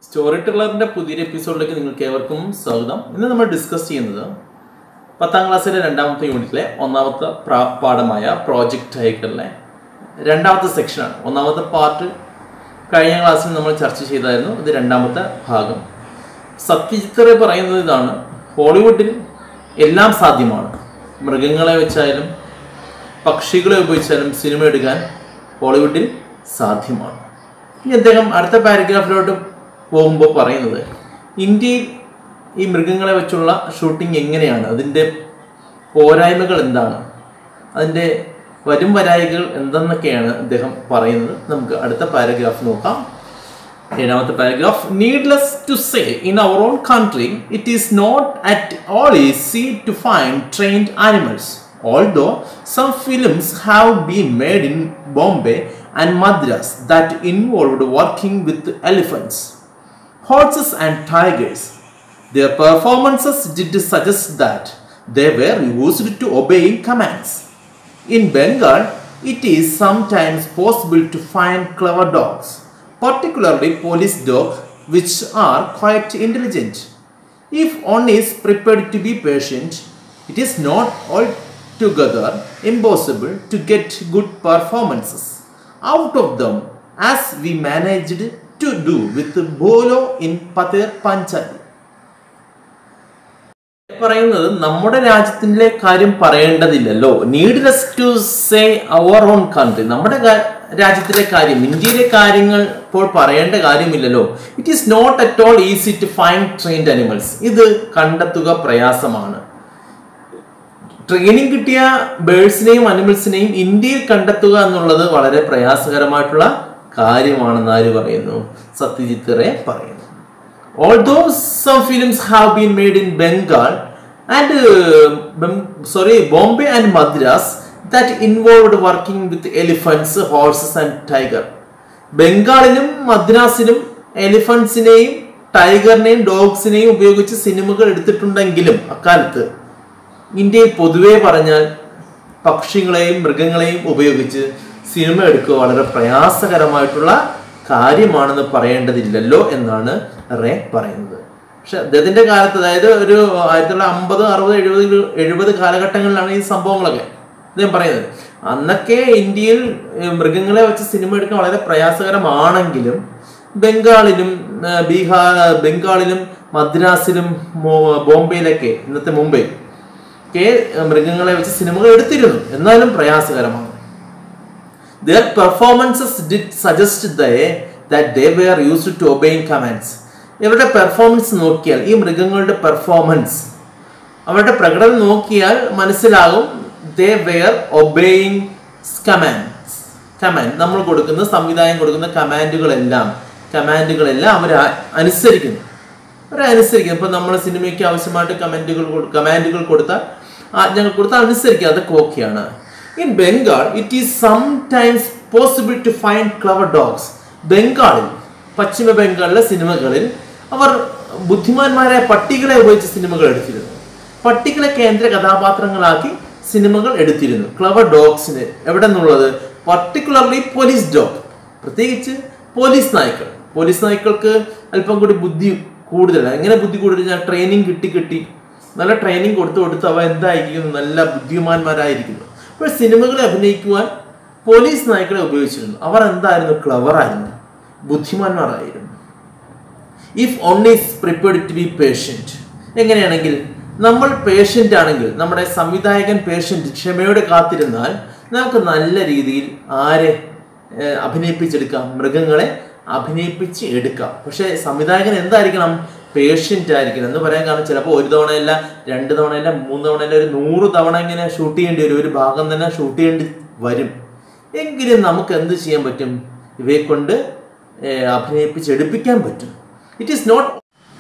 Story ടെല്ലറിന്റെ പുതിയൊരു എപ്പിസോഡിലേക്ക് നിങ്ങൾക്ക് ഏവർക്കും സ്വാഗതം ഇന്ന് നമ്മൾ ഡിസ്കസ് ചെയ്യുന്നത് പത്താം ക്ലാസ്സിലെ രണ്ടാമത്തെ യൂണിറ്റിലെ ഒന്നാമത്തെ പ്രാ- പാഠമായ പ്രോജക്റ്റ് ടൈഗറിലെ രണ്ടാമത്തെ സെക്ഷനാണ് ഒന്നാമത്തെ പാർട്ട് കഴിഞ്ഞ ക്ലാസ്സിൽ നമ്മൾ ചർച്ച ചെയ്തായിരുന്നു ഇത് രണ്ടാമത്തെ ഭാഗം സത്യജിത്ത് റേ പറയുന്നത് ഇതാണ് ഹോളിവുഡിൽ എല്ലാം സാധ്യമാണ് മൃഗങ്ങളെ വെച്ചായാലും പക്ഷികളെ ഉപയോഗിച്ചാലും സിനിമ എടുക്കാൻ ഹോളിവുഡിൽ സാധ്യമാണ് ഇനി അദ്ദേഹം അടുത്ത പാരഗ്രാഫിലോട്ട് പോകുമ്പോൾ പറയുന്നത് ഇന്ത്യയിൽ ഈ മൃഗങ്ങളെ വെച്ചുള്ള ഷൂട്ടിംഗ് എങ്ങനെയാണ് അതിൻ്റെ പോരായ്മകൾ എന്താണ് അതിൻ്റെ വരും വരായികൾ എന്തെന്നൊക്കെയാണ് അദ്ദേഹം പറയുന്നത് നമുക്ക് അടുത്ത പാരഗ്രാഫ് നോക്കാം ഏഴാമത്തെ paragraph needless to say in our own country it is not at all easy to find trained animals although some films have been made in Bombay and Madras that involved working with elephants horses and tigers. Their performances did suggest that they were used to obeying commands. In Bengal, it is sometimes possible to find clever dogs, particularly police dogs, which are quite intelligent. If one is prepared to be patient, it is not altogether impossible to get good performances out of them as we managed to do with Bolo in Pater Panchali. പറയുന്നത് നമ്മുടെ രാജ്യത്തിലെ കാര്യം പറയേണ്ടതില്ലല്ലോ needless to say our own country നമ്മുടെ കാ- രാജ്യത്തിലെ കാര്യം ഇന്ത്യയിലെ കാര്യങ്ങൾ ഇപ്പോൾ പറയേണ്ട കാര്യമില്ലല്ലോ it is not at all easy to find trained animals ഇത് കണ്ടെത്തുക പ്രയാസമാണ് ട്രെയിനിങ് കിട്ടിയ ബേഡ്സിനെയും അനിമൽസിനെയും ഇന്ത്യയിൽ കണ്ടെത്തുക എന്നുള്ളത് വളരെ പ്രയാസകരമായിട്ടുള്ള കാര്യമാണെന്ന് ആര് പറയുന്നു സത്യജിത്ത് റേ പറയുന്നു although some films have been made in Bengal and uh, Bem- sorry Bombay and Madras that involved working with elephants, horses and tiger. ബംഗാളിലും മദ്രാസിലും എലിഫൻസിനെയും ടൈഗറിനെയും ഡോഗ്സിനെയും ഉപയോഗിച്ച് സിനിമകൾ എടുത്തിട്ടുണ്ടെങ്കിലും അക്കാലത്ത് ഇന്ത്യയിൽ പൊതുവെ പറഞ്ഞാൽ പക്ഷികളെയും മൃഗങ്ങളെയും ഉപയോഗിച്ച് സിനിമ എടുക്കുക വളരെ പ്രയാസകരമായിട്ടുള്ള കാര്യമാണെന്ന് പറയേണ്ടതില്ലല്ലോ എന്നാണ് റേ പറയുന്നത് പക്ഷെ അദ്ദേഹത്തിന്റെ കാലത്ത് അതായത് ഒരു ആയിരത്തി തൊള്ളായിരത്തി അമ്പത് അറുപത് എഴുപത് എഴുപത് കാലഘട്ടങ്ങളിലാണ് ഈ സംഭവങ്ങളൊക്കെ അദ്ദേഹം പറയുന്നത് അന്നൊക്കെ ഇന്ത്യയിൽ ഏഹ്, മൃഗങ്ങളെ വെച്ച് സിനിമ എടുക്കാൻ വളരെ പ്രയാസകരമാണെങ്കിലും ബംഗാളിലും ഏഹ്, ബീഹാർ ബംഗാളിലും മദ്രാസിലും മോ- ബോംബെയിലൊക്കെ ഇന്നത്തെ മുംബൈ ഒക്കെ മൃഗങ്ങളെ വെച്ച് സിനിമകൾ എടുത്തിരുന്നു എന്നാലും പ്രയാസകരമാണ് Their performances did suggest they, that they were used to obeying commands. ഇവരുടെ പെർഫോമൻസ് നോക്കിയാൽ ഈ മൃഗങ്ങളുടെ പെർഫോമൻസ് അവരുടെ പ്രകടനം നോക്കിയാൽ മനസ്സിലാകും they were obeying commands command നമ്മൾ കൊടുക്കുന്ന സംവിധാനം കൊടുക്കുന്ന കമാൻഡുകളെല്ലാം കമാൻഡുകളെല്ലാം അവർ അനുസരിക്കുന്നു അവരെ അനുസരിക്കുന്നു ഇപ്പം നമ്മൾ സിനിമയ്ക്ക് ആവശ്യമായിട്ട് കമൻറ്റുകൾ കമാൻഡുകൾ കൊടുത്താൽ ആജ്ഞകൾ കൊടുത്താൽ അനുസരിക്കുക അതൊക്കെ ഓക്കെയാണ് in Bengal it is sometimes possible to find clever dogs ബംഗാളിൽ പശ്ചിമ ബംഗാളിലെ സിനിമകളിൽ അവർ ബുദ്ധിമാന്മാരായ പട്ടികളെ ഉപയോഗിച്ച് സിനിമകൾ എടുത്തിരുന്നു പട്ടികളെ കേന്ദ്ര കഥാപാത്രങ്ങളാക്കി സിനിമകൾ എടുത്തിരുന്നു ക്ലവർ ഡോഗ്സിന് എവിടെ നിന്നുള്ളത് പർട്ടിക്കുലർലി പോലീസ് ഡോഗ് പ്രത്യേകിച്ച് പോലീസ് നായ്ക്കൾ പോലീസ് നായ്ക്കൾക്ക് അല്പം കൂടി ബുദ്ധി കൂടുതലാണ് എങ്ങനെ ബുദ്ധി കൂടുതൽ ഞാൻ ട്രെയിനിങ് കിട്ടി കിട്ടി നല്ല ട്രെയിനിങ് കൊടുത്ത് കൊടുത്ത് അവ എന്തായിരിക്കുന്നു നല്ല ബുദ്ധിമാന്മാരായിരിക്കുന്നു അപ്പോൾ സിനിമകളെ അഭിനയിക്കുവാൻ പോലീസ് നായ്ക്കളെ ഉപയോഗിച്ചിരുന്നു അവർ എന്തായിരുന്നു ക്ലവറായിരുന്നു ബുദ്ധിമാന്മാരായിരുന്നു if one is prepared to be patient എങ്ങനെയാണെങ്കിൽ നമ്മൾ പേഷ്യൻ്റ് ആണെങ്കിൽ നമ്മുടെ സംവിധായകൻ പേഷ്യൻ്റ് ക്ഷമയോടെ കാത്തിരുന്നാൽ നമുക്ക് നല്ല രീതിയിൽ ആരെ ഏഹ്, അഭിനയിപ്പിച്ചെടുക്കാം മൃഗങ്ങളെ അഭിനയിപ്പിച്ച് എടുക്കാം പക്ഷേ സംവിധായകൻ എന്തായിരിക്കണം പേഷ്യൻ്റ് ആയിരിക്കണം എന്ന് പറയാൻ കാരണം ചിലപ്പോൾ ഒരു തവണയല്ല രണ്ട് തവണയല്ല മൂന്ന് തവണയല്ല ഒരു നൂറ് തവണ ഇങ്ങനെ ഷൂട്ട് ചെയ്യേണ്ടി വരും ഒരു ഭാഗം തന്നെ ഷൂട്ട് ചെയ്യേണ്ടി വരും എങ്കിലും നമുക്ക് എന്ത് ചെയ്യാൻ പറ്റും ഇവയെ കൊണ്ട് ഏഹ്, അഭിനയിപ്പിച്ചെടുപ്പിക്കാൻ പറ്റും it is not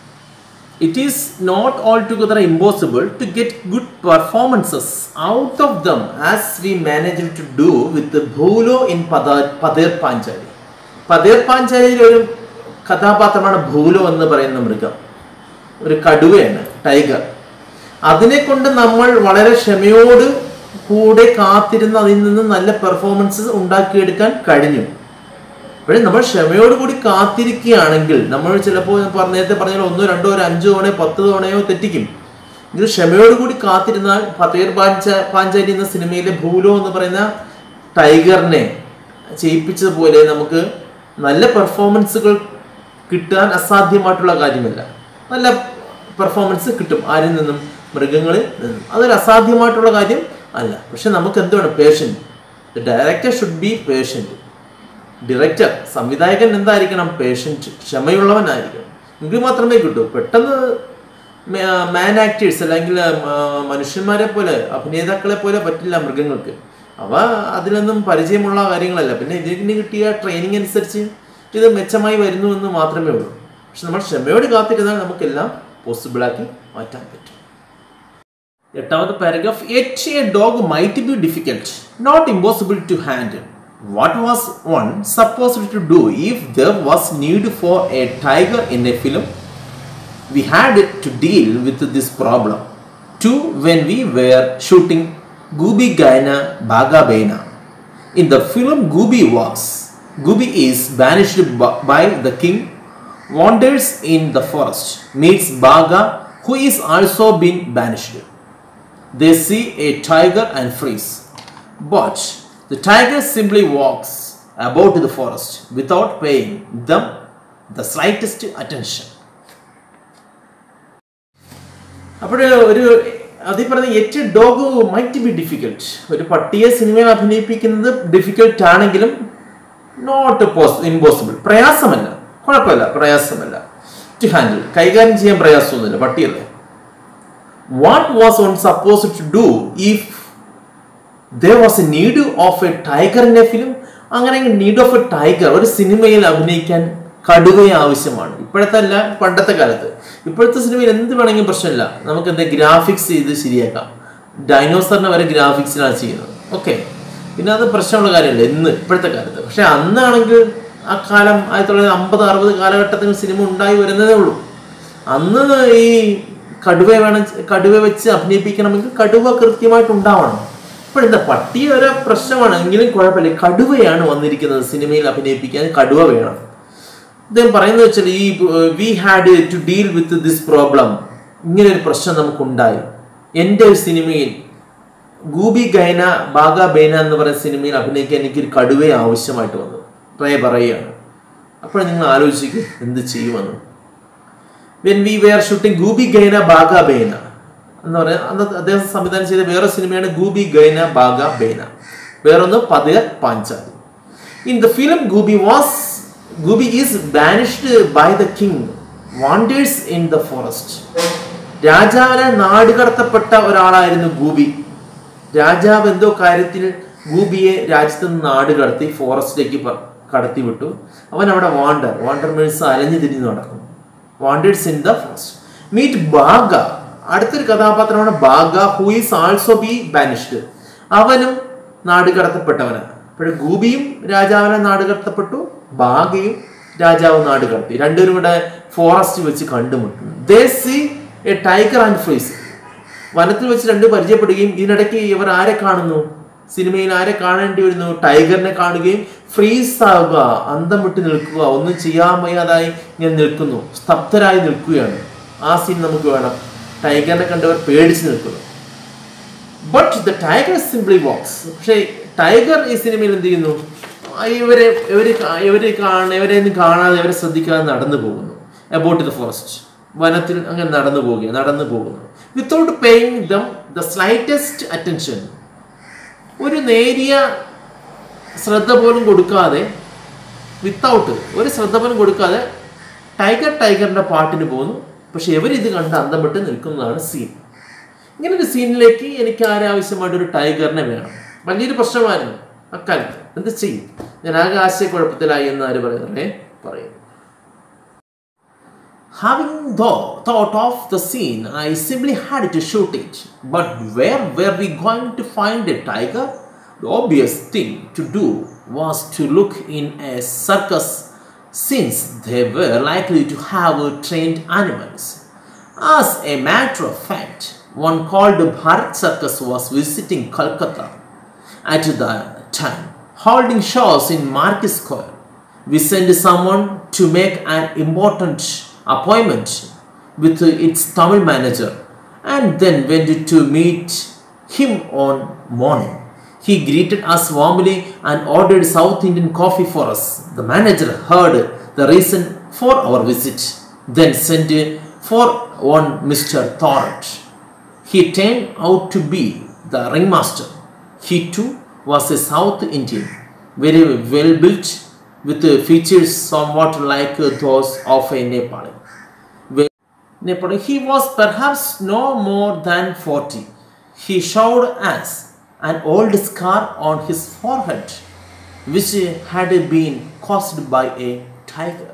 it is not altogether impossible to get good performances out of them as we managed to do with the Bhulo in Pada- Padir Panchali. പതേർ പാഞ്ചാലിയിൽ ഒരു കഥാപാത്രമാണ് ഭൂലോ എന്ന് പറയുന്ന മൃഗം ഒരു കടുവയാണ് ടൈഗർ അതിനെ കൊണ്ട് നമ്മൾ വളരെ ക്ഷമയോട് കൂടെ കാത്തിരുന്ന് അതിൽ നിന്ന് നല്ല പെർഫോമൻസ് ഉണ്ടാക്കിയെടുക്കാൻ കഴിഞ്ഞു അപ്പോഴും നമ്മൾ ക്ഷമയോടുകൂടി കാത്തിരിക്കുകയാണെങ്കിൽ നമ്മൾ ചിലപ്പോൾ പറഞ്ഞ- നേരത്തെ പറഞ്ഞാൽ ഒന്നോ രണ്ടോ ഒരു അഞ്ചോ തവണയോ പത്ത് തവണയോ തെറ്റിക്കും ഇത് ക്ഷമയോടുകൂടി കാത്തിരുന്നാൽ ഫതേർ പാഞ്ച പാഞ്ചാലി എന്ന സിനിമയിലെ ഭൂലോ എന്ന് പറയുന്ന ടൈഗറിനെ ചെയ്യിപ്പിച്ചതുപോലെ നമുക്ക് നല്ല പെർഫോമൻസുകൾ കിട്ടാൻ അസാധ്യമായിട്ടുള്ള കാര്യമല്ല നല്ല പെർഫോമൻസ് കിട്ടും ആരിൽ നിന്നും മൃഗങ്ങളിൽ നിന്നും അതൊരു അസാധ്യമായിട്ടുള്ള കാര്യം അല്ല പക്ഷെ നമുക്ക് എന്താണ് patient the director should be patient director സംവിധായകൻ എന്തായിരിക്കണം പേഷ്യൻറ്റ് ക്ഷമയുള്ളവനായിരിക്കണം എങ്കിൽ മാത്രമേ കിട്ടൂ പെട്ടെന്ന് മാൻ ആക്ടേഴ്സ് അല്ലെങ്കിൽ ആ, മനുഷ്യന്മാരെ പോലെ അഭിനേതാക്കളെ പോലെ പറ്റില്ല മൃഗങ്ങൾക്ക് അവ അതിലൊന്നും പരിചയമുള്ള കാര്യങ്ങളല്ല പിന്നെ ഇതിന് കിട്ടിയ ട്രെയിനിങ് അനുസരിച്ച് ഇത് മെച്ചമായി വരുന്നു എന്ന് മാത്രമേ ഉള്ളൂ പക്ഷെ നമ്മൾ ക്ഷമയോട് കാത്തിരുന്നാൽ നമുക്കെല്ലാം പോസിബിളാക്കി മാറ്റാൻ പറ്റും എട്ടാമത്തെ പാരഗ്രാഫ് എച്ച് a dog might be difficult not impossible to handle what was one supposed to do if there was need for a tiger in a film we had to deal with this problem too when we were shooting Gubi Gaina Baga Bena. In the film Gubi was, Gubi is banished b- by the king, wanders in the forest, meets Baga who is also been banished. They see a tiger and freeze. But the tiger simply walks about the forest without paying them the slightest attention. അപ്പോൾ ഒരു അതീ പറഞ്ഞ a dog might be difficult ഒരു പട്ടിയെ സിനിമയിൽ അഭിനയിപ്പിക്കുന്നത് difficult ആണെങ്കിലും not പോസ് ഇമ്പോസിബിൾ പ്രയാസമല്ല കുഴപ്പമില്ല പ്രയാസമല്ല ടു ഹാൻഡിൽ കൈകാര്യം ചെയ്യാൻ പ്രയാസമൊന്നുമില്ല പട്ടിയല്ലേ what was one suppose to do if there was a need of a tiger in a film അങ്ങനെ നീഡ് ഓഫ് എ ടൈഗർ ഒരു സിനിമയിൽ അഭിനയിക്കാൻ കടുവ ആവശ്യമാണ് ഇപ്പോഴത്തെ അല്ല പണ്ടത്തെ കാലത്ത് ഇപ്പോഴത്തെ സിനിമയിൽ എന്ത് വേണമെങ്കിലും പ്രശ്നമില്ല നമുക്ക് എന്താ ഗ്രാഫിക്സ് ചെയ്ത് ശരിയാക്കാം ഡൈനോസറിനെ വരെ ഗ്രാഫിക്സിലാണ് ചെയ്യുന്നത് ഓക്കെ പിന്നെ അത് പ്രശ്നമുള്ള കാര്യമല്ല ഇന്ന് ഇപ്പോഴത്തെ കാലത്ത് പക്ഷെ അന്നാണെങ്കിൽ ആ കാലം ആയിരത്തി തൊള്ളായിരത്തി അമ്പത് അറുപത് കാലഘട്ടത്തിൽ സിനിമ ഉണ്ടായി വരുന്നതേ ഉള്ളൂ അന്ന് ഈ കടുവ വേണം കടുവ വെച്ച് അഭിനയിപ്പിക്കണമെങ്കിൽ കടുവ കൃത്യമായിട്ട് ഉണ്ടാവണം ഇപ്പോഴെന്താ പട്ടി ഒരു പ്രശ്നമാണ് എങ്കിലും കുഴപ്പമില്ല കടുവയാണ് വന്നിരിക്കുന്നത് സിനിമയിൽ അഭിനയിപ്പിക്കാൻ കടുവ വേണം അദ്ദേഹം പറയുന്നത് വെച്ചാൽ ഈ we had to deal with this problem ഇങ്ങനെ ഒരു പ്രശ്നം നമുക്കുണ്ടായി എൻ്റെ ഒരു സിനിമയിൽ ഗൂബി ഗൈന ബാഗ ബൈന എന്ന് പറയുന്ന സിനിമയിൽ അഭിനയിക്കാൻ എനിക്കൊരു കടുവയെ ആവശ്യമായിട്ട് വന്നു റേ പറയുകയാണ് അപ്പോൾ നിങ്ങൾ ആലോചിക്കും എന്ത് ചെയ്യുമെന്ന് when we were shooting Goopy Gyne Bagha Byne എന്ന് പറയാം അന്ന് അദ്ദേഹം സംവിധാനം ചെയ്ത വേറെ സിനിമയാണ് ഗൂബി ഗൈന ബാഗ ബൈന വേറൊന്ന് Pather Panchali in the film Goopy was Goopy is banished by the king wanders in the forest രാജാവിനെ നാടുകടത്തപ്പെട്ട ഒരാളായിരുന്നു ഗൂബി രാജാവ് എന്തോ കാര്യത്തിൽ ഗൂബിയെ രാജ്യത്ത് നിന്ന് നാട് കടത്തി ഫോറസ്റ്റിലേക്ക് പ- കടത്തി വിട്ടു അവൻ അവിടെ വാണ്ടർ വാണ്ടർ മീൻസ് അലഞ്ഞു തിരിഞ്ഞു നടക്കും wanders in the forest meet Bagha അടുത്തൊരു കഥാപാത്രമാണ് Bagha who is also be banished അവനും നാട് കടത്തപ്പെട്ടവനാണ് അപ്പോൾ ഗൂബിയും രാജാവിനെ നാട് കടത്തപ്പെട്ടു ബാഗയും രാജാവ് നാട് കടത്തി രണ്ടുപേരും കൂടെ ഫോറസ്റ്റ് വെച്ച് കണ്ടുമുട്ടുന്നു they see a tiger and freeze വനത്തിൽ വെച്ച് രണ്ട് പരിചയപ്പെടുകയും ഇതിനിടയ്ക്ക് ഇവർ ആരെ കാണുന്നു സിനിമയിൽ ആരെ കാണേണ്ടി വരുന്നു ടൈഗറിനെ കാണുകയും ഫ്രീസ് ആവുക അന്തം വിട്ട് നിൽക്കുക ഒന്നും ചെയ്യാൻ വയ്യാതായി ഇങ്ങനെ നിൽക്കുന്നു സ്തബ്ധരായി നിൽക്കുകയാണ് ആ സീൻ നമുക്ക് വേണം ടൈഗറിനെ കണ്ടവർ പേടിച്ച് നിൽക്കുന്നു but the tiger simply walks പക്ഷേ ടൈഗർ ഈ സിനിമയിൽ എന്ത് ചെയ്യുന്നു ആ ഇവരെ ഇവര് കാ- ഇവര് കാണ ഇവരെ ഒന്നും കാണാതെ ഇവരെ ശ്രദ്ധിക്കാതെ നടന്നു പോകുന്നു അബൌട്ട് ദ ഫോറസ്റ്റ് വനത്തിൽ അങ്ങനെ നടന്നു പോവുക നടന്നു പോകുന്നു without paying them the slightest attention ഒരു നേരിയ ശ്രദ്ധ പോലും കൊടുക്കാതെ വിത്തൗട്ട് ഒരു ശ്രദ്ധ പോലും കൊടുക്കാതെ ടൈഗർ ടൈഗറിന്റെ പാട്ടിന് പോകുന്നു പക്ഷെ ഇവരിത് കണ്ട് അന്തം വിട്ട് നിൽക്കുന്നതാണ് സീൻ ഇങ്ങനെ ഒരു സീനിലേക്ക് എനിക്ക് ആരാവശ്യമായിട്ട് ഒരു ടൈഗറിനെ വേണം വലിയൊരു പ്രശ്നമായിരുന്നു അക്കാലത്ത് എന്ത് ചെയ്യും ഞാൻ ആകെ ആശയക്കുഴപ്പത്തിലായി എന്ന് ആര് പറയുന്നേ പറയുന്നു Having though thought of the scene, I simply had to shoot it. But where were we going to find a tiger? The obvious thing to do was to look in a circus since they were likely to have trained animals. As a matter of fact, one called Bharat Circus was visiting Calcutta at the time, holding shows in Market Square. we sent someone to make an important appointment with its Tamil manager and then went to meet him on morning. He greeted us warmly and ordered South Indian coffee for us. The manager heard the reason for our visit, then sent for one Mr. Thornton. He turned out to be the ringmaster. He too was a South Indian, very well built, with features somewhat like those of a Nepali. Well, Nepali, he was perhaps no more than 40. He showed us an old scar on his forehead, which had been caused by a tiger.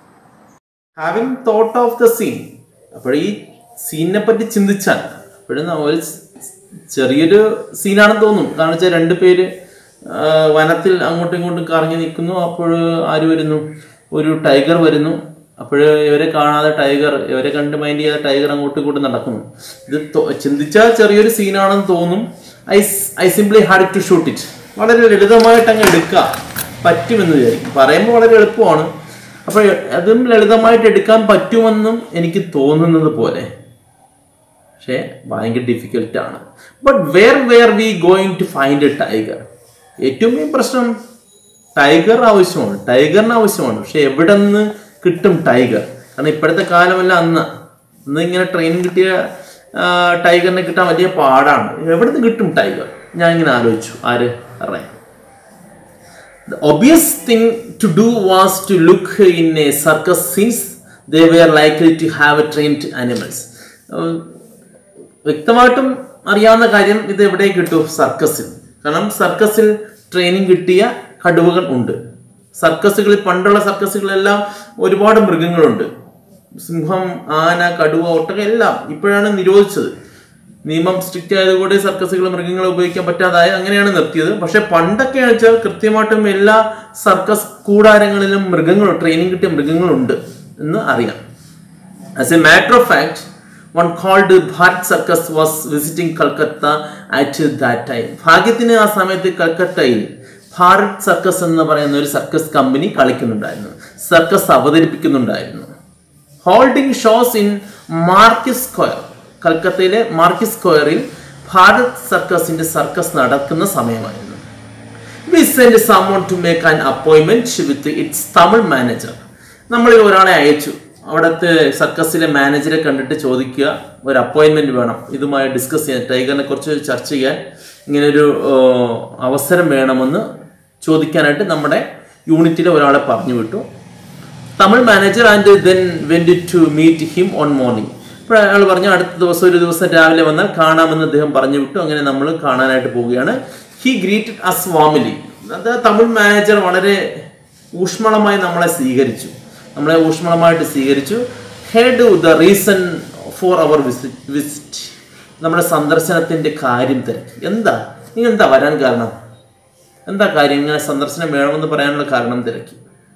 Having thought of the scene അപ്പോൾ ഈ സീനിനെ പറ്റി ചിന്തിച്ചാൽ അപ്പോഴും ഒരു ചെറിയൊരു സീനാണെന്ന് തോന്നും കാരണം വെച്ചാൽ രണ്ട് പേര് ആ, വനത്തിൽ അങ്ങോട്ടും ഇങ്ങോട്ടും കറങ്ങി നിൽക്കുന്നു അപ്പോൾ ആര് വരുന്നു ഒരു ടൈഗർ വരുന്നു അപ്പോൾ ഇവരെ കാണാതെ ടൈഗർ ഇവരെ കണ്ട് മൈൻഡ് ചെയ്യാതെ ടൈഗർ അങ്ങോട്ടും ഇങ്ങോട്ടും നടക്കുന്നു ഇത് തോ- ചിന്തിച്ചാൽ ചെറിയൊരു സീനാണെന്ന് തോന്നും I I simply had to shoot it വളരെ ലളിതമായിട്ട് അങ്ങ് എടുക്കുക പറ്റുമെന്ന് വിചാരിക്കും പറയുമ്പോൾ വളരെ എളുപ്പമാണ് അപ്പോൾ അതും ലളിതമായിട്ട് എടുക്കാൻ പറ്റുമെന്നും എനിക്ക് തോന്നുന്നത് പോലെ പക്ഷേ ഭയങ്കര ഡിഫിക്കൽട്ട് ആണ് but where were we going to find a tiger ഏറ്റവും മെയിൻ പ്രശ്നം ടൈഗർ ആവശ്യമാണ് ടൈഗറിന് ആവശ്യമാണ് പക്ഷെ എവിടെ നിന്ന് കിട്ടും ടൈഗർ കാരണം ഇപ്പോഴത്തെ കാലമല്ല അന്ന് അന്ന് ഇങ്ങനെ ട്രെയിനിങ് കിട്ടിയ ആ, ടൈഗറിനെ കിട്ടാൻ വലിയ പാടാണ് എവിടെ നിന്ന് കിട്ടും ടൈഗർ ഞാൻ ഇങ്ങനെ ആലോചിച്ചു ആര് അറിയാം The obvious thing to do was to look in a circus since they were likely to have trained animals. Uh, വ്യക്തമായിട്ടും അറിയാവുന്ന കാര്യം ഇത് എവിടെ കിട്ടും സർക്കസിൽ കാരണം സർക്കസിൽ ട്രെയിനിങ് കിട്ടിയ കടുവകൾ ഉണ്ട് സർക്കസുകളിൽ പണ്ടുള്ള സർക്കസുകളെല്ലാം ഒരുപാട് മൃഗങ്ങളുണ്ട് സിംഹം ആന കടുവ ഒട്ടകം എല്ലാം ഇപ്പോഴാണ് നിരോധിച്ചത് നിയമം സ്ട്രിക്റ്റ് ആയതുകൊണ്ട് സർക്കസുകൾ മൃഗങ്ങളെ ഉപയോഗിക്കാൻ പറ്റാതായ അങ്ങനെയാണ് നിർത്തിയത് പക്ഷെ പണ്ടൊക്കെ വെച്ചാൽ കൃത്യമായിട്ടും എല്ലാ സർക്കസ് കൂടാരങ്ങളിലും മൃഗങ്ങൾ ട്രെയിനിങ് കിട്ടിയ മൃഗങ്ങളുണ്ട് എന്ന് അറിയാം as a matter of fact one called Bharat circus was visiting Calcutta at that time ഭാഗ്യത്തിന് ആ സമയത്ത് കൽക്കട്ടയിൽ ഭാരത് സർക്കസ് എന്ന് പറയുന്ന ഒരു സർക്കസ് കമ്പനി കളിക്കുന്നുണ്ടായിരുന്നു സർക്കസ് അവതരിപ്പിക്കുന്നുണ്ടായിരുന്നു holding shows in Marquis Square കൽക്കത്തയിലെ മാർക്കിസ് സ്ക്വയറിൽ ഭാരത് സർക്കസിന്റെ സർക്കസ് നടക്കുന്ന സമയമായിരുന്നു we send someone to make an appointment with its Tamil manager നമ്മളിൽ ഒരാളെ അയച്ചു അവിടുത്തെ സർക്കസിലെ മാനേജറെ കണ്ടിട്ട് ചോദിക്കുക ഒരു അപ്പോയിന്റ്മെന്റ് വേണം ഇതുമായി ഡിസ്കസ് ചെയ്യാൻ ടൈഗറിനെ കുറിച്ച് ചർച്ച ചെയ്യാൻ ഇങ്ങനൊരു ആ, അവസരം വേണമെന്ന് ചോദിക്കാനായിട്ട് നമ്മുടെ യൂണിറ്റിലെ ഒരാളെ പറഞ്ഞു വിട്ടു Tamil manager and then went to meet him on morning അപ്പോൾ അയാൾ പറഞ്ഞു അടുത്ത ദിവസം ഒരു ദിവസം രാവിലെ വന്നാൽ കാണാമെന്ന് അദ്ദേഹം പറഞ്ഞു വിട്ടു അങ്ങനെ നമ്മൾ കാണാനായിട്ട് പോവുകയാണ് ഹി ഗ്രീറ്റഡ് അസ് വാമിലി അത് തമിഴ് മാനേജർ വളരെ ഊഷ്മളമായി നമ്മളെ സ്വീകരിച്ചു നമ്മളെ ഊഷ്മളമായിട്ട് സ്വീകരിച്ചു head the reason for our visit visit നമ്മുടെ സന്ദർശനത്തിന്റെ കാര്യം തിരക്കി എന്താ നിങ്ങൾ എന്താ വരാൻ കാരണം എന്താ കാര്യം ഇങ്ങനെ സന്ദർശനം വേണമെന്ന് പറയാനുള്ള കാരണം തിരക്കി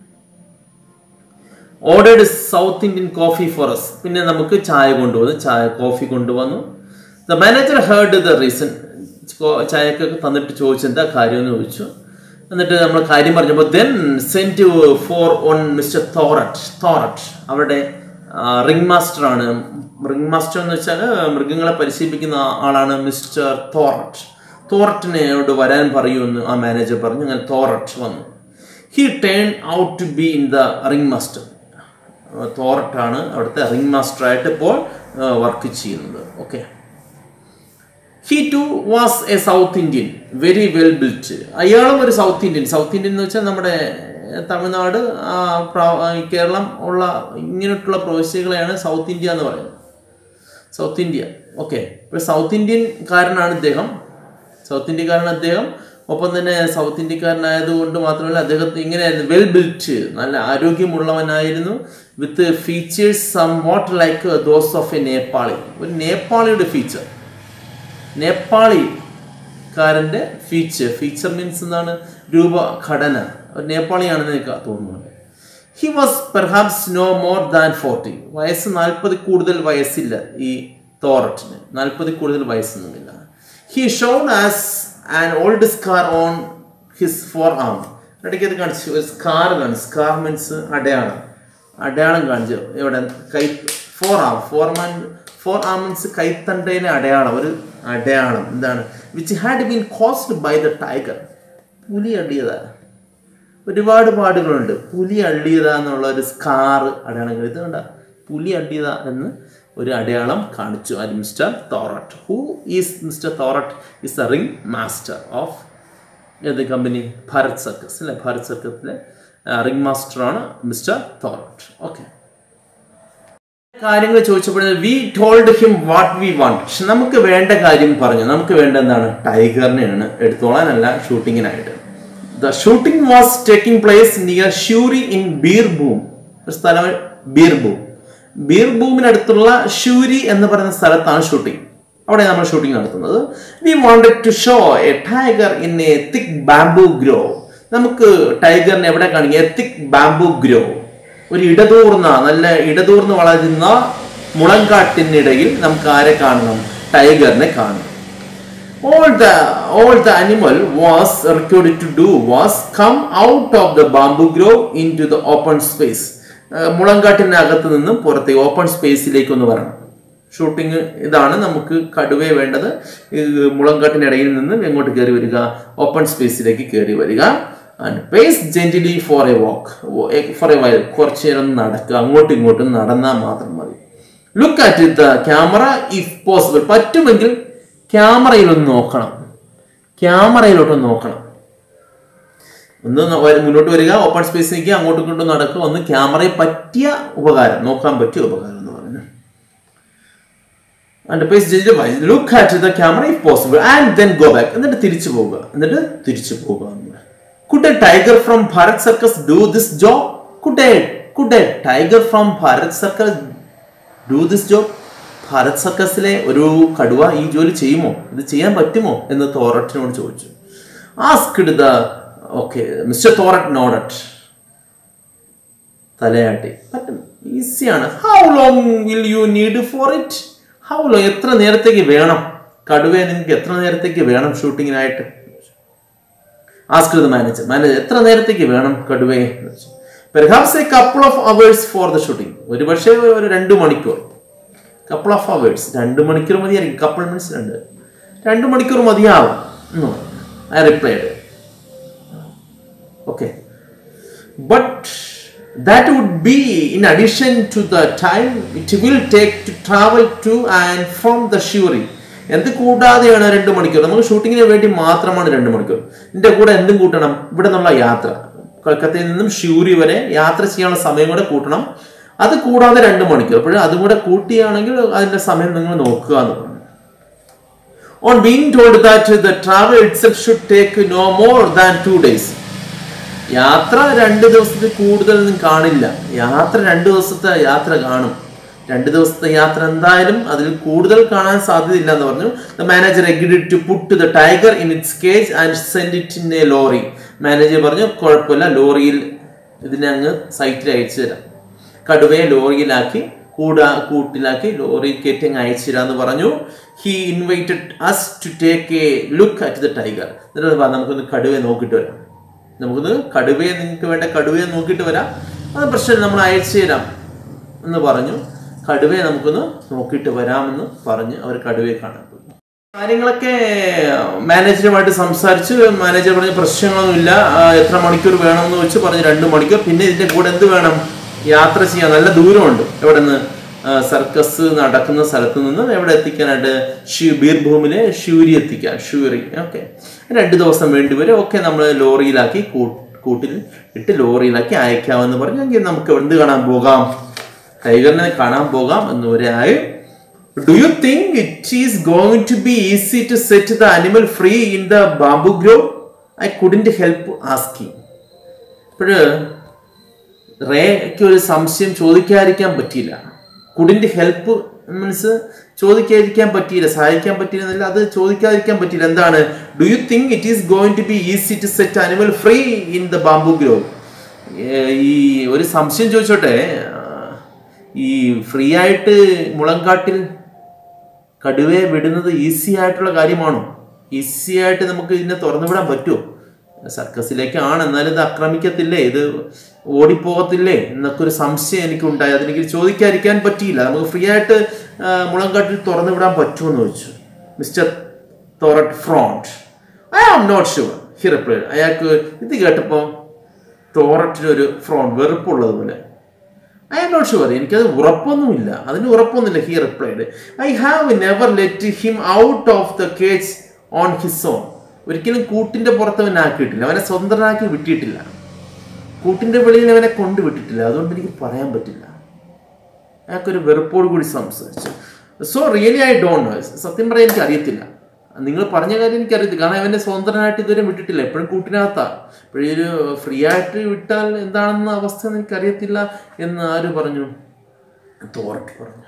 ordered south Indian coffee for us പിന്നെ നമുക്ക് ചായ കൊണ്ടുവന്നു ചായ കോഫി കൊണ്ടുവന്നു the manager heard the reason ചായക്കൊക്കെ തന്നിട്ട് ചോദിച്ചു എന്താ കാര്യം എന്ന് ചോദിച്ചു എന്നിട്ട് നമ്മൾ കാര്യം പറഞ്ഞപ്പോൾ then sent for one mister Thorat Thorat അവരുടെ റിംഗ് മാസ്റ്റർ ആണ് റിംഗ് മാസ്റ്റർ എന്ന് വെച്ചാൽ മൃഗങ്ങളെ പരിശീലിപ്പിക്കുന്ന ആ- ആളാണ് മിസ്റ്റർ തോററ്റ് തോററ്റിനോട് വരാൻ പറയുമെന്ന് ആ മാനേജർ പറഞ്ഞു അങ്ങനെ തോററ്റ് വന്നു he turn out to be in the ring master തോറട്ടാണ് അവിടുത്തെ റിംഗ് മാസ്റ്റർ ആയിട്ട് ഇപ്പോൾ വർക്ക് ചെയ്യുന്നത് okay he too was a south Indian very well built അയാളും ഒരു സൗത്ത് ഇന്ത്യൻ സൗത്ത് ഇന്ത്യൻ എന്ന് വെച്ചാൽ നമ്മുടെ തമിഴ്നാട് ആ, പ്ര- ആ, കേരളം ഉള്ള ഇങ്ങനെയുള്ള പ്രവിശ്യകളെയാണ് സൗത്ത് ഇന്ത്യ എന്ന് പറയുന്നത് സൗത്ത് ഇന്ത്യ ഓക്കെ ഇപ്പോൾ സൗത്ത് ഇന്ത്യൻകാരനാണ് ഇദ്ദേഹം സൗത്ത് ഇന്ത്യക്കാരൻ അദ്ദേഹം ഒപ്പം തന്നെ സൗത്ത് ഇന്ത്യക്കാരനായതുകൊണ്ട് മാത്രമല്ല അദ്ദേഹത്തെ ഇങ്ങനെയായിരുന്നു വെൽ ബിൽറ്റ് നല്ല ആരോഗ്യമുള്ളവനായിരുന്നു with features somewhat like those of a Nepali ഒരു നേപ്പാളിയുടെ ഫീച്ചർ നേപ്പാളിക്കാരൻ്റെ ഫീച്ചർ ഫീച്ചർ മീൻസ് എന്താണ് രൂപഘടന ഒരു നേപ്പാളിയാണെന്ന് എനിക്ക് തോന്നുന്നുണ്ട് he was perhaps no more than forty വയസ്സ് നാൽപ്പത് കൂടുതൽ വയസ്സില്ല ഈ തോററ്റിന് നാൽപ്പത് കൂടുതൽ വയസ്സൊന്നുമില്ല he shown us an old scar on his forearm ഇടയ്ക്ക് അത് കാണിച്ചു ഒരു സ്കാർ കാണിച്ചു സ്കാർ മീൻസ് അടയാളം അടയാളം കാണിച്ചു ഇവിടെ കൈ forearm for man forearm means കൈത്തണ്ടയിലെ അടയാളം ഒരു അടയാളം എന്താണ് which had been caused by the tiger പുലി അടിയതാണ് ഒരുപാട് പാടുകളുണ്ട് പുലി അള്ളിയത എന്നുള്ള ഒരു സ്കാറ് അടയാളം ഇത് കണ്ട പുലി അള്ളിയത എന്ന് ഒരു അടയാളം കാണിച്ചു അത് mister Thorat who is mister Thorat is the ring master of ഏത് കമ്പനി ഭാരത് സർക്കസ് അല്ലെ ഭാരത് സർക്കസിലെ റിംഗ് മാസ്റ്ററാണ് മിസ്റ്റർ തോറട്ട് ഓക്കെ കാര്യങ്ങൾ ചോദിച്ചപ്പോൾ we told him what we want പക്ഷെ നമുക്ക് വേണ്ട കാര്യം പറഞ്ഞു നമുക്ക് വേണ്ട എന്താണ് ടൈഗറിനെയാണ് എടുത്തോളാനല്ല ഷൂട്ടിങ്ങിനായിട്ട് the shooting was taking place near Suri in Birbhum ഒരു സ്ഥലം ബീർഭൂം ബീർഭൂമിനടുത്തുള്ള ഷ്യൂരി എന്ന് പറയുന്ന സ്ഥലത്താണ് ഷൂട്ടിംഗ് അവിടെ നമ്മൾ ഷൂട്ടിംഗ് നടത്തുന്നത് we wanted to show a tiger in a thick bamboo grove നമുക്ക് ടൈഗറിനെ എവിടെ കാണിക്കുക എ തിക് ബാംബു ഗ്രോ ഒരു ഇടതൂർന്ന നല്ല ഇടതൂർന്ന് വളരുന്ന മുളങ്കാട്ടിനിടയിൽ നമുക്ക് ആരെ കാണണം ടൈഗറിനെ കാണണം all the all the animal was required to do was come out of the bamboo grove into the open space ഏർ മുളങ്കാട്ടിനകത്ത് നിന്നും പുറത്തേക്ക് ഓപ്പൺ സ്പേസിലേക്ക് ഒന്ന് വരണം ഷൂട്ടിംഗ് ഇതാണ് നമുക്ക് കടുവയെ വേണ്ടത് ഈ മുളങ്കാട്ടിനിടയിൽ നിന്നും എങ്ങോട്ട് കയറി വരിക ഓപ്പൺ സ്പേസിലേക്ക് കയറി വരിക and pace gently for a walk for a while കുറച്ച് നേരം നടക്കുക അങ്ങോട്ടും ഇങ്ങോട്ടും നടന്നാൽ മാത്രം മതി look at the camera if possible പറ്റുമെങ്കിൽ ക്യാമറയിലൊന്ന് നോക്കണം ക്യാമറയിലോട്ടൊന്ന് നോക്കണം ഒന്ന് ന- വര- മുന്നോട്ട് വരിക ഓപ്പൺ സ്പേസിലേക്ക് അങ്ങോട്ടും ഇങ്ങോട്ടും നടക്കുക ഒന്ന് ക്യാമറയെ പറ്റിയ ഉപകാരം നോക്കാൻ പറ്റിയ ഉപകാരം എന്ന് പറഞ്ഞു and pace look at the camera if possible and then go back എന്നിട്ട് തിരിച്ചു പോവുക എന്നിട്ട് തിരിച്ചു പോവുക could a tiger from Bharat circus do this job could a could a tiger from Bharat circus do this job Bharat സർക്കസിലെ ഒരു കടുവ ഈ ജോലി ചെയ്യുമോ ഇത് ചെയ്യാൻ പറ്റുമോ എന്ന് തോററ്റിനോട് ചോദിച്ചു asked the okay mister Thorat nodded തലയാട്ടി പറ്റും ഈസിയാണ് how long will you need for it how long എത്ര നേരത്തേക്ക് വേണം കടുവയെ നിങ്ങൾക്ക് എത്ര നേരത്തേക്ക് വേണം ഷൂട്ടിങ്ങിനായിട്ട് ആസ്ക് ദ മാനേജർ മാനേജർ എത്ര നേരത്തേക്ക് വേണം കടുവയെ perhaps a couple of hours for the shooting ഒരു പക്ഷേ ഒരു രണ്ട് മണിക്കൂർ കപ്പിൾ ഓഫ് അവേഴ്സ് രണ്ട് മണിക്കൂർ മതിയായിരിക്കും കപ്പിൾ മീൻസ് രണ്ട് രണ്ട് മണിക്കൂർ മതിയാവും എന്ന് പറഞ്ഞു I replied okay but that would be in addition to the time it will take to travel to and from the shuri എന്ത് കൂടാതെയാണ് രണ്ട് മണിക്കൂർ നമുക്ക് ഷൂട്ടിങ്ങിന് വേണ്ടി മാത്രമാണ് രണ്ട് മണിക്കൂർ ഇതിന്റെ കൂടെ എന്തും കൂട്ടണം ഇവിടെ നിന്നുള്ള യാത്ര കൊൽക്കത്തയിൽ നിന്നും ഷ്യൂരി വരെ യാത്ര ചെയ്യാനുള്ള സമയം കൂടെ കൂട്ടണം അത് കൂടാതെ രണ്ട് മണിക്കൂർ അപ്പോഴും അതും കൂടെ കൂട്ടിയാണെങ്കിൽ അതിന്റെ സമയം നിങ്ങൾ നോക്കുക എന്ന് പറഞ്ഞു on being told that the travel itself should take no more than two days യാത്ര രണ്ട് ദിവസത്തിൽ കൂടുതൽ ഒന്നും കാണില്ല യാത്ര രണ്ട് ദിവസത്തെ യാത്ര കാണും രണ്ട് ദിവസത്തെ യാത്ര എന്തായാലും അതിൽ കൂടുതൽ കാണാൻ സാധ്യതയില്ല എന്ന് പറഞ്ഞു the manager agreed to put the tiger in its cage and send it in a lorry manager പറഞ്ഞു കുഴപ്പമില്ല ലോറിയിൽ ഇതിനെ അങ്ങ് സൈറ്റിൽ അയച്ചു തരാം കടുവയെ ലോറിയിലാക്കി കൂടാ കൂട്ടിലാക്കി ലോറി കയറ്റി അങ്ങ് അയച്ചു തരാന്ന് പറഞ്ഞു he invited us to take a look at the tiger എന്നിട്ട് വാ, നമുക്കൊന്ന് കടുവയെ നോക്കിയിട്ട് വരാം നമുക്കൊന്ന് കടുവയെ നിങ്ങൾക്ക് വേണ്ട കടുവയെ നോക്കിയിട്ട് വരാം അത് പ്രശ്നം നമ്മൾ അയച്ചു തരാം എന്ന് പറഞ്ഞു കടുവയെ നമുക്കൊന്ന് നോക്കിയിട്ട് വരാമെന്ന് പറഞ്ഞ് അവർ കടുവയെ കാണാൻ പോയി കാര്യങ്ങളൊക്കെ മാനേജറുമായിട്ട് സംസാരിച്ച് മാനേജർ പറഞ്ഞ പ്രശ്നങ്ങളൊന്നുമില്ല ആ, എത്ര മണിക്കൂർ വേണമെന്ന് വെച്ച് പറഞ്ഞ് രണ്ട് മണിക്കൂർ പിന്നെ ഇതിന്റെ കൂടെ എന്ത് വേണം യാത്ര ചെയ്യാൻ നല്ല ദൂരമുണ്ട് എവിടെ നിന്ന് സർക്കസ് നടക്കുന്ന സ്ഥലത്ത് നിന്ന് എവിടെ എത്തിക്കാനായിട്ട് ഷി ബീർഭൂമിലെ ഷ്യൂരി എത്തിക്കാൻ ഷ്യൂരി ഓക്കെ രണ്ട് ദിവസം വേണ്ടി വരും ഓക്കെ നമ്മൾ ലോറിയിലാക്കി കൂ- കൂട്ടിൽ ഇട്ട് ലോറിയിലാക്കി അയക്കാമെന്ന് പറഞ്ഞു എങ്കിൽ നമുക്ക് എന്ത് കാണാൻ പോകാം ടൈഗറിനെ കാണാൻ പോകാം എന്ന് വരെ ആയി do you think it is going to be easy to set the animal free in the bamboo grove I couldn't help asking ഇപ്പോഴ് റേക്ക് ഒരു സംശയം ചോദിക്കാതിരിക്കാൻ പറ്റിയില്ല കുഡിന്റ് ഹെൽപ്പ് മീൻസ് ചോദിക്കാതിരിക്കാൻ പറ്റിയില്ല സഹായിക്കാൻ പറ്റിയില്ല എന്നല്ല അത് ചോദിക്കാതിരിക്കാൻ പറ്റിയില്ല എന്താണ് do you think it is going to be easy to set animal free in the bamboo grove ഈ ഒരു സംശയം ചോദിച്ചോട്ടെ ആ, ഈ ഫ്രീ ആയിട്ട് മുളങ്കാട്ടിൽ കടുവയെ വിടുന്നത് ഈസി ആയിട്ടുള്ള കാര്യമാണോ ഈസി ആയിട്ട് നമുക്ക് ഇതിനെ തുറന്നു വിടാൻ പറ്റുമോ സർക്കസിലേക്കാണ് എന്നാലും ഇത് ആക്രമിക്കത്തില്ലേ ഇത് ഓടിപ്പോകത്തില്ലേ എന്നൊക്കെ ഒരു സംശയം എനിക്ക് ഉണ്ടായി അതെനിക്ക് ചോദിക്കാതിരിക്കാൻ പറ്റിയില്ല നമുക്ക് ഫ്രീ ആയിട്ട് ആ, മുളങ്കാട്ടിൽ തുറന്നു വിടാൻ പറ്റുമെന്ന് ചോദിച്ചു mister Thorat frowned I am not sure he replied അയാൾക്ക് ഇത് കേട്ടപ്പോൾ തോററ്റിനൊരു ഫ്രോണ്ട് വെറുപ്പുള്ളതുപോലെ ഐ ആം നോട്ട് ഷുവർ എനിക്കത് ഉറപ്പൊന്നുമില്ല അതിന് ഉറപ്പൊന്നുമില്ല he replied I have never let him out of the cage on his own ഒരിക്കലും കൂട്ടിന്റെ പുറത്ത് അവൻ ആക്കിയിട്ടില്ല അവനെ സ്വന്തനാക്കി വിട്ടിട്ടില്ല കൂട്ടിന്റെ വെളിയിൽ അവനെ കൊണ്ടുവിട്ടിട്ടില്ല അതുകൊണ്ട് എനിക്ക് പറയാൻ പറ്റില്ല അയാൾക്കൊരു വെറുപ്പോട് കൂടി സംസാരിച്ചു so really I don't know സത്യം പറയാൻ എനിക്ക് അറിയത്തില്ല നിങ്ങൾ പറഞ്ഞ കാര്യം എനിക്ക് അറിയത്തില്ല കാരണം അവനെ സ്വതന്ത്രനായിട്ട് ഇതുവരെ വിട്ടിട്ടില്ല എപ്പോഴും കൂട്ടിനകത്താ ഇപ്പോഴീ ഒരു ഫ്രീ ആയിട്ട് വിട്ടാൽ എന്താണെന്ന അവസ്ഥ എന്ന് എനിക്കറിയത്തില്ല എന്ന് ആര് പറഞ്ഞു തോറട്ട് പറഞ്ഞു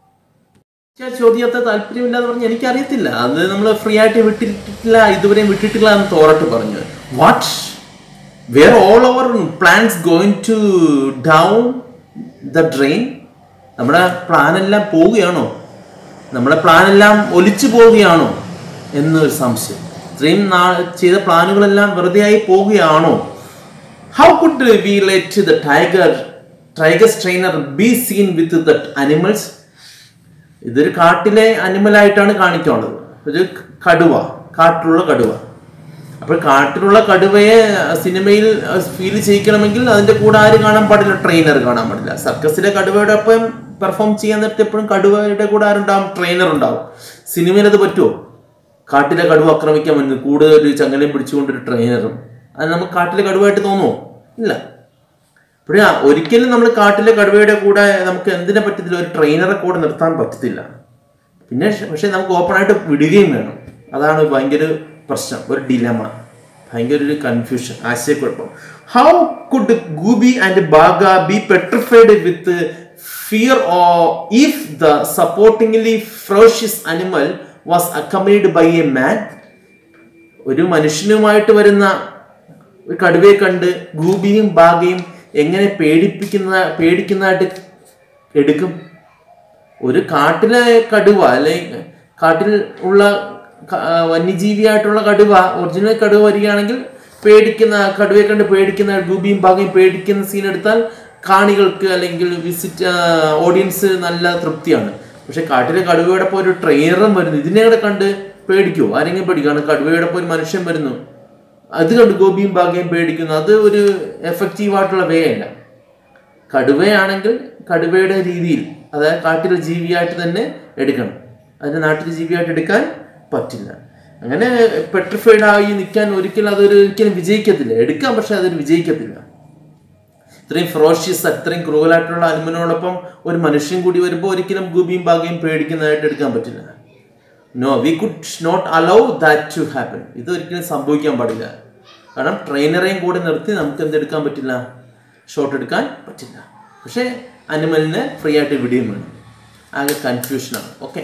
ആ ചോദ്യത്തെ താല്പര്യമില്ലാന്ന് പറഞ്ഞ് എനിക്കറിയത്തില്ല അത് നമ്മൾ ഫ്രീ ആയിട്ട് വിട്ടിട്ടില്ല ഇതുവരെയും വിട്ടിട്ടില്ല എന്ന് തോറട്ട് പറഞ്ഞു what were all our plans going to down the drain നമ്മുടെ പ്ലാൻ എല്ലാം പോവുകയാണോ നമ്മുടെ പ്ലാൻ എല്ലാം ഒലിച്ചു പോവുകയാണോ എന്നൊരു സംശയം ഇത്രയും നാ ചെയ്ത പ്ലാനുകളെല്ലാം വെറുതെ ആയി പോവുകയാണോ how could we let the tiger tiger trainer be seen with the animals ഇതൊരു കാട്ടിലെ അനിമലായിട്ടാണ് കാണിക്കാനുള്ളത് ഒരു കടുവ കാട്ടിലുള്ള കടുവ അപ്പോൾ കാട്ടിലുള്ള കടുവയെ സിനിമയിൽ ഫീൽ ചെയ്യിക്കണമെങ്കിൽ അതിന്റെ കൂടെ ആര് കാണാൻ പാടില്ല ട്രെയിനർ കാണാൻ പാടില്ല സർക്കസിലെ കടുവയുടെ ഒപ്പം പെർഫോം ചെയ്യാൻ നേരത്തെ എപ്പോഴും കടുവയുടെ കൂടെ ആരുണ്ടാവും ട്രെയിനർ ഉണ്ടാവും സിനിമയിൽ അത് പറ്റുമോ കാട്ടിലെ കടുവ ആക്രമിക്കാൻ വേണ്ടി കൂടുതൽ ഒരു ചങ്ങലയും പിടിച്ചുകൊണ്ടൊരു ട്രെയിനറും അത് നമുക്ക് കാട്ടിലെ കടുവയായിട്ട് തോന്നുമോ ഇല്ല ഇപ്പോഴേ ഒരിക്കലും നമ്മൾ കാട്ടിലെ കടുവയുടെ കൂടെ നമുക്ക് എന്തിനെ പറ്റത്തില്ല ഒരു ട്രെയിനറെ കൂടെ നിർത്താൻ പറ്റത്തില്ല പിന്നെ ഷ- പക്ഷെ നമുക്ക് ഓപ്പൺ ആയിട്ട് വിടുകയും വേണം അതാണ് ഭയങ്കര പ്രശ്നം ഒരു ഡിലമ ഭയങ്കര ഒരു കൺഫ്യൂഷൻ ആശയക്കുഴപ്പം how could Goopy and Bagha be petrified with fear oh if the supposedly ferocious animal was accompanied by a man ഒരു മനുഷ്യനുമായിട്ട് വരുന്ന ഒരു കടുവയെ കണ്ട് ഗൂബിയും ബാഗയും എങ്ങനെ പേടിപ്പിക്കുന്ന പേടിക്കുന്നതായിട്ട് എടുക്കും ഒരു കാട്ടിലെ കടുവ അല്ലെങ്കിൽ കാട്ടിൽ ഉള്ള ക- ആ, വന്യജീവിയായിട്ടുള്ള കടുവ ഒറിജിനൽ കടുവ വരികയാണെങ്കിൽ പേടിക്കുന്ന കടുവയെ കണ്ട് പേടിക്കുന്ന ഗൂബിയും ബാഗയും പേടിക്കുന്ന സീൻ എടുത്താൽ കാണികൾക്ക് അല്ലെങ്കിൽ വിസിറ്റ് ഓഡിയൻസ് നല്ല തൃപ്തിയാണ് പക്ഷെ കാട്ടിലെ കടുവയോടൊപ്പം ഒരു ട്രെയിനറും വരുന്നു ഇതിനെ കൂടെ കണ്ട് പേടിക്കുമോ ആരെങ്കിലും പേടിക്കാണ് കടുവയോടൊപ്പം ഒരു മനുഷ്യൻ വരുന്നു അത് കണ്ട് ഗോപിയും ഭാഗ്യം പേടിക്കുന്നു അത് ഒരു എഫക്റ്റീവ് ആയിട്ടുള്ള വേ അല്ല കടുവയാണെങ്കിൽ കടുവയുടെ രീതിയിൽ അതായത് കാട്ടിലെ ജീവിയായിട്ട് തന്നെ എടുക്കണം അതിന് നാട്ടിലെ ജീവിയായിട്ട് എടുക്കാൻ പറ്റില്ല അങ്ങനെ പെട്രിഫൈഡ് ആയി നിൽക്കാൻ ഒരിക്കലും അതൊരു ഒരിക്കലും വിജയിക്കത്തില്ല എടുക്കാം പക്ഷെ അതൊരു വിജയിക്കത്തില്ല ഇത്രയും ഫെറോഷ്യസ് അത്രയും ക്രൂവലായിട്ടുള്ള അനിമനോടൊപ്പം ഒരു മനുഷ്യൻ കൂടി വരുമ്പോൾ ഒരിക്കലും ഗൂബിയും ഭാഗ്യം പേടിക്കുന്നതായിട്ട് എടുക്കാൻ പറ്റില്ല no we could not allow that to happen ഇത് ഒരിക്കലും സംഭവിക്കാൻ പാടില്ല കാരണം ട്രെയിനറെയും കൂടെ നിർത്തി നമുക്ക് എന്തെടുക്കാൻ പറ്റില്ല ഷോട്ട് എടുക്കാൻ പറ്റില്ല പക്ഷേ അനിമലിനെ ഫ്രീ ആയിട്ട് വിടുകയും വേണം ആകെ കൺഫ്യൂഷനാണ് ഓക്കെ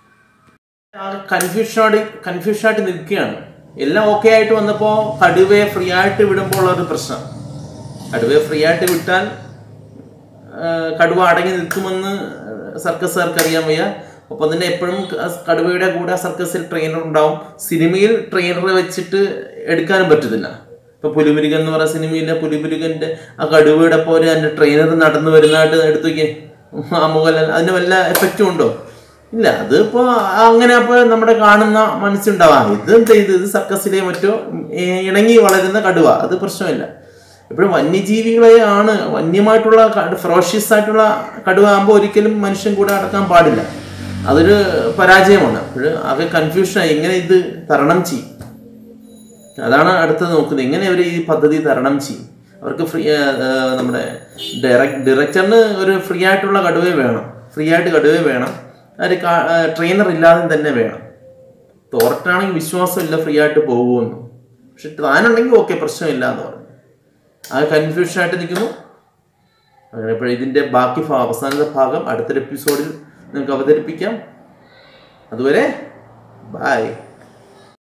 ആകെ കൺഫ്യൂഷനോട് കൺഫ്യൂഷനായിട്ട് നിൽക്കുകയാണ് എല്ലാം ഓക്കെ ആയിട്ട് വന്നപ്പോൾ കടുവയെ ഫ്രീ ആയിട്ട് വിടുമ്പോൾ ഉള്ള ഒരു പ്രശ്നം കടുവയെ ഫ്രീ ആയിട്ട് വിട്ടാൽ ആ, കടുവ അടങ്ങി നിൽക്കുമെന്ന് സർക്കസുകാർക്ക് അറിയാൻ വയ്യ ഒപ്പം തന്നെ എപ്പോഴും ക- കടുവയുടെ കൂടെ സർക്കസിൽ ട്രെയിനർ ഉണ്ടാവും സിനിമയിൽ ട്രെയിനറെ വെച്ചിട്ട് എടുക്കാനും പറ്റത്തില്ല ഇപ്പൊ പുലിമുരുകൻ എന്ന് പറയുന്ന സിനിമയിലെ പുലിമുരുകന്റെ ആ കടുവയുടെ പോലെ അതിന്റെ ട്രെയിനർ നടന്നു വരുന്നതായിട്ട് എടുത്തു നോക്കിയേ ആ മുഖല അതിന് വല്ല എഫക്റ്റും ഉണ്ടോ ഇല്ല അത് ഇപ്പോ അങ്ങനെ അപ്പൊ നമ്മുടെ കാണുന്ന മനസ്സുണ്ടാവാം ഇത് എന്താ ഇത് ഇത് സർക്കസിലെ മറ്റോ ഏ, ഇണങ്ങി വളരുന്ന കടുവ അത് പ്രശ്നമില്ല എപ്പോഴും വന്യജീവികളെ ആണ് വന്യമായിട്ടുള്ള ഫെറോഷ്യസ് ആയിട്ടുള്ള കടുവ ആകുമ്പോൾ ഒരിക്കലും മനുഷ്യൻ കൂടെ അടക്കാൻ പാടില്ല അതൊരു പരാജയമാണ് അപ്പോൾ ആകെ കൺഫ്യൂഷനായി എങ്ങനെ ഇത് തരണം ചെയ്യും അതാണ് അടുത്തത് നോക്കുന്നത് എങ്ങനെ അവർ ഈ പദ്ധതി തരണം ചെയ്യും അവർക്ക് ഫ്രീ നമ്മുടെ ഡയറക്ട് ഡയറക്ടറിന് ഒരു ഫ്രീ ആയിട്ടുള്ള കടുവയെ വേണം ഫ്രീ ആയിട്ട് കടുവയെ വേണം ഒരു ട്രെയിനർ ഇല്ലാതെ തന്നെ വേണം തോർട്ടാണെങ്കിൽ വിശ്വാസമില്ല ഫ്രീ ആയിട്ട് പോകുമെന്ന് പക്ഷെ താനുണ്ടെങ്കിൽ ഓക്കെ പ്രശ്നമില്ല എന്ന് പറഞ്ഞു ആ കൺഫ്യൂഷനായിട്ട് നിൽക്കുന്നു അങ്ങനെ ഇപ്പോൾ ഇതിൻ്റെ ബാക്കി ഭാഗം അവസാനത്തെ ഭാഗം അടുത്തൊരു എപ്പിസോഡിൽ നിങ്ങൾക്ക് അവതരിപ്പിക്കാം അതുവരെ ബൈ